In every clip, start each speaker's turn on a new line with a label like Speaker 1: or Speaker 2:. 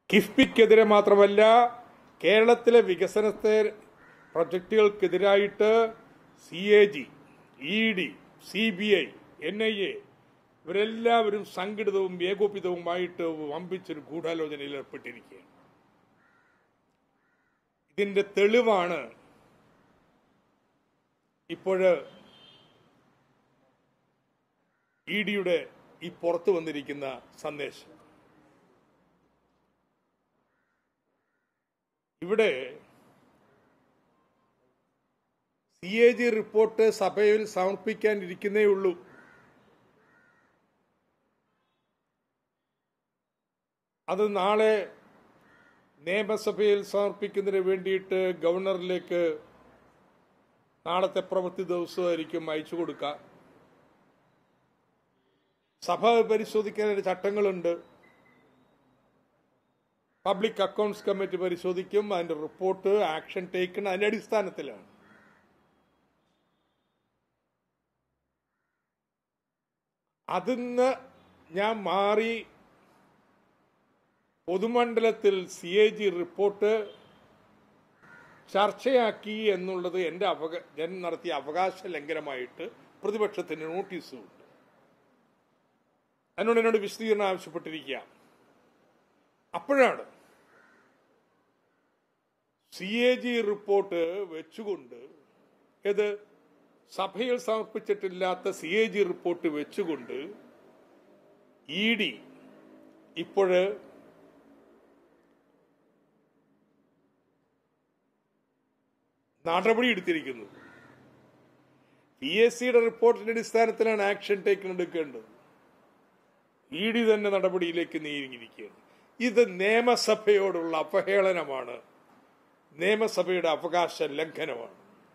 Speaker 1: കിഫ്ബിക്കെതിരെ മാത്രമല്ല കേരളത്തിലെ വികസനത്തെ പ്രൊജക്ടുകൾക്കെതിരായിട്ട് C A G E D C B I N I A ഇവരെല്ലാവരും സംഘടിതവും ഏകോപിതവുമായിട്ട് വമ്പിച്ചൊരു ഗൂഢാലോചനയിൽ ഏർപ്പെട്ടിരിക്കുകയാണ് ഇതിന്റെ തെളിവാണ് ഇപ്പോഴ് ഇ ഡിയുടെ ഈ പുറത്തു വന്നിരിക്കുന്ന സന്ദേശം ഇവിടെ സി എ ജി റിപ്പോർട്ട് സഭയിൽ സമർപ്പിക്കാനിരിക്കുന്നേ ഉള്ളൂ അത് നാളെ നിയമസഭയിൽ സമർപ്പിക്കുന്നതിന് വേണ്ടിയിട്ട് ഗവർണറിലേക്ക് നാളത്തെ പ്രവൃത്തി ദിവസമായിരിക്കും അയച്ചു കൊടുക്കുക സഭ പരിശോധിക്കാൻ ചട്ടങ്ങളുണ്ട് പബ്ലിക് അക്കൗണ്ട്സ് കമ്മിറ്റി പരിശോധിക്കും അതിന്റെ റിപ്പോർട്ട് ആക്ഷൻ ടേക്കൺ അതിന്റെ അടിസ്ഥാനത്തിലാണ് അതിന്ന് ഞാൻ മാറി പൊതുമണ്ഡലത്തിൽ സി എ ജി റിപ്പോർട്ട് ചർച്ചയാക്കി എന്നുള്ളത് എന്റെ അവക ഞാൻ നടത്തിയ അവകാശ ലംഘനമായിട്ട് പ്രതിപക്ഷത്തിന് നോട്ടീസുണ്ട് അതിനോട് എന്നോട് വിശദീകരണം ആവശ്യപ്പെട്ടിരിക്കുക അപ്പോഴാണ് സി എ ജി റിപ്പോർട്ട് വെച്ചുകൊണ്ട് ഇത് സഭയിൽ സമർപ്പിച്ചിട്ടില്ലാത്ത സി എ ജി റിപ്പോർട്ട് വെച്ചുകൊണ്ട് ഇ ഡി ഇപ്പോഴ് നടപടി എടുത്തിരിക്കുന്നു പി എസ് സിയുടെ റിപ്പോർട്ടിന്റെ അടിസ്ഥാനത്തിലാണ് ആക്ഷൻ ടേക്കൺ എടുക്കേണ്ടത് ഇ ഡി തന്നെ നടപടിയിലേക്ക് നീങ്ങിയിരിക്കുകയാണ് ഇത് നിയമസഭയോടുള്ള അപഹേളനമാണ് നിയമസഭയുടെ അവകാശ ലംഘനമാണ്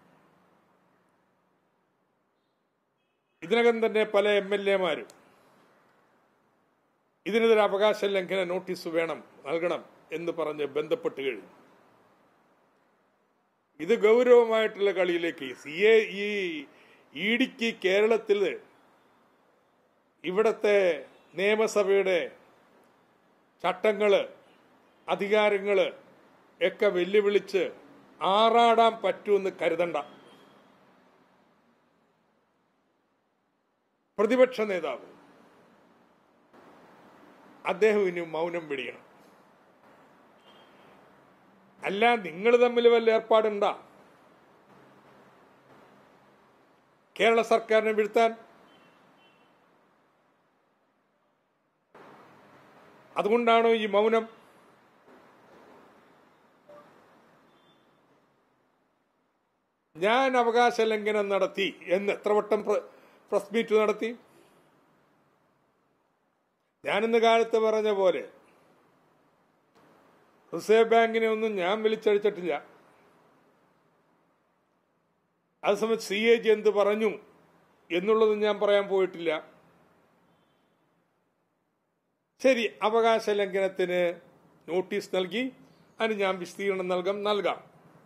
Speaker 1: ഇതിനകം തന്നെ പല എം എൽ എമാരും ഇതിനെതിരെ അവകാശ ലംഘന നോട്ടീസ് വേണം നൽകണം എന്ന് പറഞ്ഞ് ബന്ധപ്പെട്ട് കഴിഞ്ഞു ഇത് ഗൗരവമായിട്ടുള്ള കളിയിലേക്ക് സി എ ഈ ഇ ഡിക്ക് കേരളത്തിൽ ഇവിടത്തെ നിയമസഭയുടെ ചട്ടങ്ങള് അധികാരങ്ങള് ഒക്കെ വെല്ലുവിളിച്ച് ആറാടാൻ പറ്റുമെന്ന് കരുതണ്ട പ്രതിപക്ഷ നേതാവ് അദ്ദേഹം ഇനി മൗനം വെടിയണം അല്ല നിങ്ങൾ തമ്മിൽ വല്ല ഏർപ്പാടുണ്ടാ കേരള സർക്കാരിനെ വീഴ്ത്താൻ അതുകൊണ്ടാണോ ഈ മൗനം ഞാൻ അവകാശ ലംഘനം നടത്തി എന്ന് എത്ര വട്ടം പ്ര- പ്രസ് മീറ്റ് നടത്തി ഞാനിന്ന് കാലത്ത് പറഞ്ഞ പോലെ റിസർവ് ബാങ്കിനെ ഒന്നും ഞാൻ വിളിച്ചഴിച്ചിട്ടില്ല അതേസമയം സി എ ജി എന്ത് പറഞ്ഞു എന്നുള്ളത് ഞാൻ പറയാൻ പോയിട്ടില്ല ശരി അവകാശ ലംഘനത്തിന് നോട്ടീസ് നൽകി അതിന് ഞാൻ വിശദീകരണം നൽകാം നൽകാം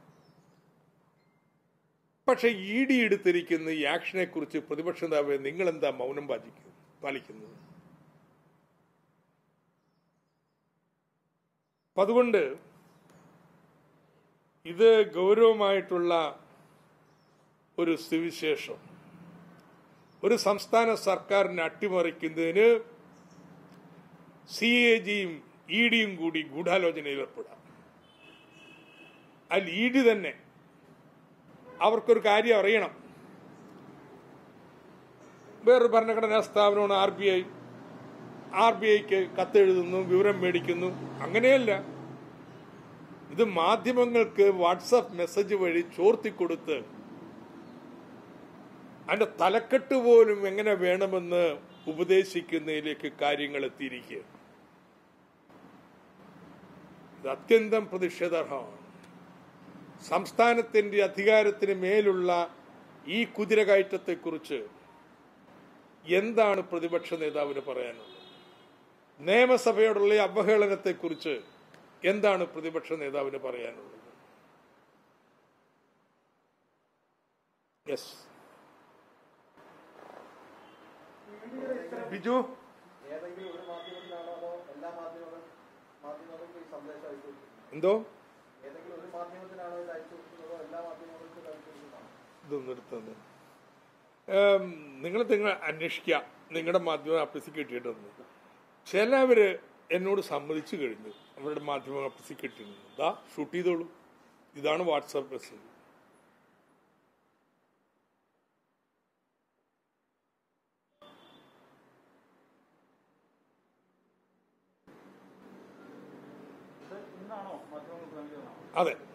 Speaker 1: പക്ഷെ ഇ ഡി എടുത്തിരിക്കുന്ന ഈ ആക്ഷനെ കുറിച്ച് പ്രതിപക്ഷ നേതാവ് നിങ്ങൾ എന്താ മൗനം പാലിക്കുന്നു പാലിക്കുന്നത് അപ്പൊ അതുകൊണ്ട് ഇത് ഗൗരവമായിട്ടുള്ള ഒരു സ്ഥിതിവിശേഷം ഒരു സംസ്ഥാന സർക്കാരിനെ അട്ടിമറിക്കുന്നതിന് സി എ ജിയും ഇ ഡിയും കൂടി ഗൂഢാലോചനയിൽ ഏർപ്പെടാം അതിൽ ഇ ഡി തന്നെ അവർക്കൊരു കാര്യം അറിയണം വേറൊരു ഭരണഘടനാ സ്ഥാപനമാണ് R B I R B ഐക്ക് കത്തെഴുതുന്നു വിവരം മേടിക്കുന്നു അങ്ങനെയല്ല ഇത് മാധ്യമങ്ങൾക്ക് വാട്സപ്പ് മെസ്സേജ് വഴി ചോർത്തിക്കൊടുത്ത് അതിന്റെ തലക്കെട്ട് പോലും എങ്ങനെ വേണമെന്ന് ഉപദേശിക്കുന്നതിലേക്ക് കാര്യങ്ങൾ എത്തിയിരിക്കുക ഇത് അത്യന്തം പ്രതിഷേധാർഹമാണ് സംസ്ഥാനത്തിന്റെ അധികാരത്തിന് മേലുള്ള ഈ കുതിരകയറ്റത്തെക്കുറിച്ച് എന്താണ് പ്രതിപക്ഷ നേതാവിന് പറയാനുള്ളത് നിയമസഭയോടുള്ള ഈ അവഹേളനത്തെക്കുറിച്ച് എന്താണ് പ്രതിപക്ഷ നേതാവിന് പറയാനുള്ളത് യെസ് ബിജു
Speaker 2: ഏതെങ്കിലും ഒരു മാധ്യമത്തിലാണോ അതോ എല്ലാ മാധ്യമങ്ങളും മാധ്യമങ്ങൾക്കും ഈ
Speaker 1: എന്തോ
Speaker 2: ഏതെങ്കിലും ഒരു മാധ്യമത്തിനാണോ ഇത് അയച്ചു കൊടുക്കുന്നതോ എല്ലാ മാധ്യമങ്ങൾക്കും ഇത് അയച്ചു കൊടുക്കുന്നതാണോ
Speaker 1: ഇതൊന്നും എടുത്തത് നിങ്ങൾ നിങ്ങൾ അന്വേഷിക്കുക നിങ്ങളുടെ മാധ്യമ ഓഫീസിൽ കിട്ടിയിട്ടൊന്ന് ചിലവര് എന്നോട് സമ്മതിച്ചു കഴിഞ്ഞു അവരുടെ മാധ്യമ ഓഫീസിൽ കിട്ടിയിരുന്നു ഇതാ ഷൂട്ട് ചെയ്തോളൂ ഇതാണ് വാട്സാപ്പ് മെസ്സേജ്
Speaker 2: ഇത് ഇന്നാണോ മാധ്യമങ്ങൾക്ക് നൽകിയതാണോ
Speaker 1: അതെ